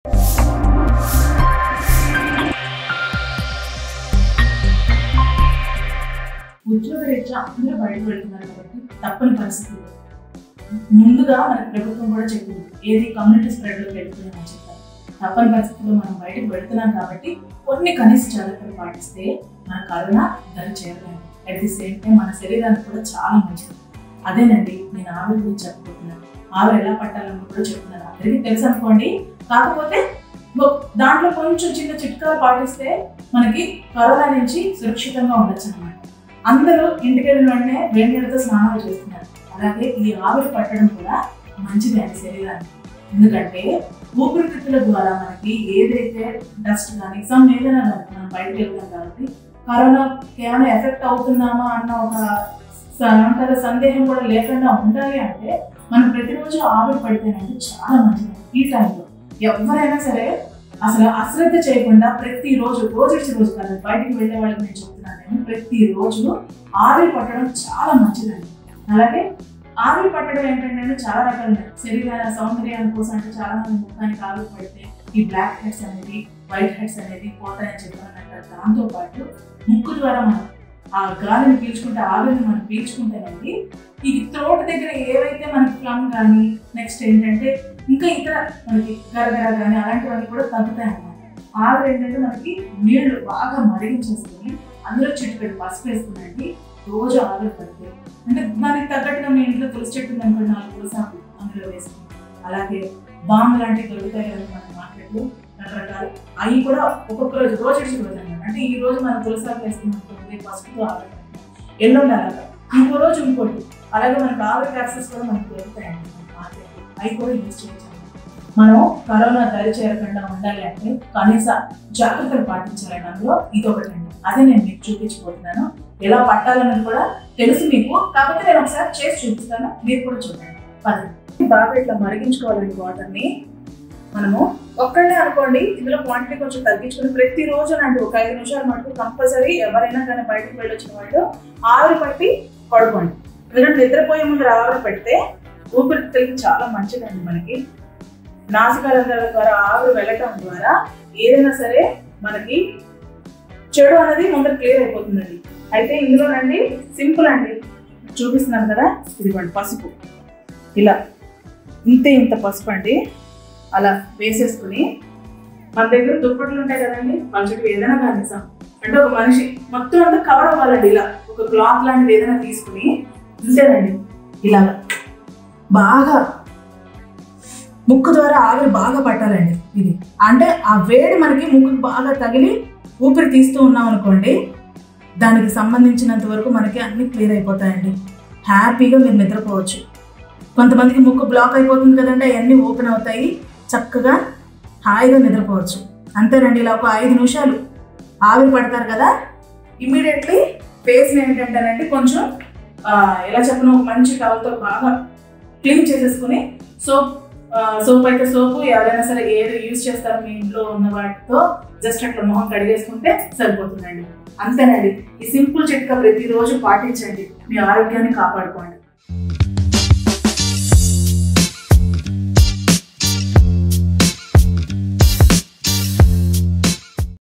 ఉద్యోగ రీత్యా అందరూ బయటకు వెళ్తున్నారు కాబట్టి తప్పని పరిస్థితులు ముందుగా మన ప్రభుత్వం కూడా చెప్పింది ఏది కమ్యూనిటీ స్ప్రెడ్లోకి వెళ్తున్నామని చెప్పారు తప్పని పరిస్థితుల్లో మనం బయటకు వెళ్తున్నాం కాబట్టి కొన్ని కనీస జాగ్రత్తలు పాటిస్తే మన కరోనా దరి చేరలేము అట్ ది సేమ్ టైం మన శరీరానికి కూడా చాలా మంచిది అదేనండి నేను ఆవిడ గురించి చెప్పుకుంటున్నాను ఆవిడ ఎలా పట్టాలని కూడా చెప్తున్నాను అందరికీ తెలుసు అనుకోండి కాకపోతే ఒ- దాంట్లో కొంచెం చిన్న చిట్కాలు పాటిస్తే మనకి కరోనా నుంచి సురక్షితంగా ఉండొచ్చు అనమాట అందరూ ఇంటికి వెళ్ళిన వెంటనే వేడి నీళ్ళతో స్నానాలు చేస్తున్నారు అలాగే ఈ ఆవిరి పట్టడం కూడా మంచిది అండి శరీరానికి ఎందుకంటే ఊపిరితిత్తుల ద్వారా మనకి ఏదైతే డస్ట్ కానీ సమ్ ఏదైనా కానీ మనం బయటకు వెళ్తాం కాబట్టి కరోనాకి ఏమైనా ఎఫెక్ట్ అవుతున్నామా అన్న ఒక స- ఏమంటారు సందేహం కూడా లేకుండా ఉండాలి అంటే మనం ప్రతిరోజు ఆవిరి పడితేనంటే చాలా మంచిది ఈ టైంలో ఎవరైనా సరే అసలు అశ్రద్ధ చేయకుండా ప్రతిరోజు రోజు ఇచ్చి రోజు కాదు బయటికి వెళ్ళే వాళ్ళకి నేను చెప్తున్నాను నేను ప్రతిరోజు ఆవిరి పట్టడం చాలా మంచిదండి అలాగే ఆవిరి పట్టడం ఏంటంటే చాలా రకాలు ఉన్నాయి శరీర సౌందర్యాన్ని కోసం అంటే చాలా మంది ముఖానికి ఆవిరి పడితే ఈ బ్లాక్ హెడ్స్ అనేది వైట్ హెడ్స్ అనేది పోతాయని చెప్పారంటారు దాంతో పాటు ముక్కు ద్వారా మనం ఆ గాలిని పీల్చుకుంటే ఆవిరిని మనం పీల్చుకుంటేనండి ఈ త్రోట్ దగ్గర ఏవైతే మనకి ఫ్లమ్ కానీ నెక్స్ట్ ఏంటంటే ఇంకా ఇతర మనకి గరగర కానీ అలాంటివన్నీ కూడా తగ్గుతాయి అన్నమాట ఆవిరి ఏంటంటే మనకి నీళ్లు బాగా మరిగించేసుకుని అందులో చిట్టుపెట్టి పసుపు వేసుకునండి రోజు ఆవిరి పడితే అంటే దానికి తగ్గట్టుగా మీ ఇంట్లో తులసి చెట్టు ఉంది అనుకోండి నాలుగు తులసి ఆకులు అందులో వేసుకుని అలాగే బాంబు లాంటివి దొరుకుతాయి కదా మన మార్కెట్లో రకరకాలు అవి కూడా ఒక్కొక్క రోజు రోజు ఇచ్చి రోజు అనమాట అంటే ఈ రోజు మనం తులసి ఆకు వేసుకున్నాం అనుకోండి పసుపుతో ఆవిరి ఎల్లుండి అలాగా ఇంకో రోజు ఇంకోటి అలాగే మనకు ఆవిరి క్యాప్సెస్ కూడా మనకు దొరుకుతాయండి మన మార్కెట్లో అవి కూడా యూజ్ చేయొచ్చు అన్నమాట. మనం కరోనా దరి చేరకుండా ఉండాలి అంటే కనీస జాగ్రత్తలు పాటించాలండి అందులో ఇది ఒకటండి అదే నేను మీకు చూపించబోతున్నాను ఎలా పట్టాలన్నది కూడా తెలుసు మీకు కాకపోతే నేను ఒకసారి చేసి చూపిస్తాను మీరు కూడా చూడండి పదండి బాగా ఇట్లా మరిగించుకోవాలండి వాటర్ని మనము ఒక్కడే అనుకోండి ఇందులో క్వాంటిటీ కొంచెం తగ్గించుకుని ప్రతిరోజు అంటే ఒక ఐదు నిమిషాలు మటుకు కంపల్సరీ ఎవరైనా కానీ బయటకు వెళ్ళొచ్చిన వాళ్ళు ఆవిరి పట్టి పడుకోండి ఎందుకంటే నిద్రపోయే ముందు ఆవిరి పెడితే ఊపిరితిత్తులకి చాలా మంచిదండి మనకి నాసికారంధ్రాల ద్వారా ఆవిరి వెళ్ళటం ద్వారా ఏదైనా సరే మనకి చెడు అనేది ముందర క్లియర్ అయిపోతుందండి అయితే ఇందులోనండి సింపుల్ అండి చూపిస్తున్నాను కదా ఇదిగోండి పసుపు ఇలా ఇంతే ఇంత పసుపు అండి అలా వేసేసుకుని మన దగ్గర దుప్పట్లు ఉంటాయి కదండి పలుచటి ఏదైనా కనీసం అంటే ఒక మనిషి మొత్తం అంతా కవర్ అవ్వాలండి ఇలా ఒక క్లాత్ లాంటిది ఏదైనా తీసుకుని ఇంతేనండి ఇలాగా బాగా ముక్కు ద్వారా ఆవిరి బాగా పట్టాలండి ఇది అంటే ఆ వేడి మనకి ముక్కుకు బాగా తగిలి ఊపిరి తీస్తూ ఉన్నాం అనుకోండి దానికి సంబంధించినంత వరకు మనకి అన్ని క్లియర్ అయిపోతాయండి హ్యాపీగా మీరు నిద్రపోవచ్చు కొంతమందికి ముక్కు బ్లాక్ అయిపోతుంది కదండి అవన్నీ ఓపెన్ అవుతాయి చక్కగా హాయిగా నిద్రపోవచ్చు అంతేనండి ఇలా ఒక ఐదు నిమిషాలు ఆవిరి పడతారు కదా ఇమీడియట్లీ ఫేస్ని ఏంటంటేనండి కొంచెం ఆ, ఎలా చెప్పను ఒక మంచి టవల్తో బాగా క్లీన్ చేసేసుకుని సోప్ సోప్ అయితే సోపు ఎవరైనా సరే ఏది యూజ్ చేస్తారో మీ ఇంట్లో ఉన్న వాటితో జస్ట్ అట్లా మొహం కడిగేసుకుంటే సరిపోతుందండి అంతేనండి ఈ సింపుల్ చిట్కా ప్రతిరోజు పాటించండి మీ ఆరోగ్యాన్ని కాపాడుకోండి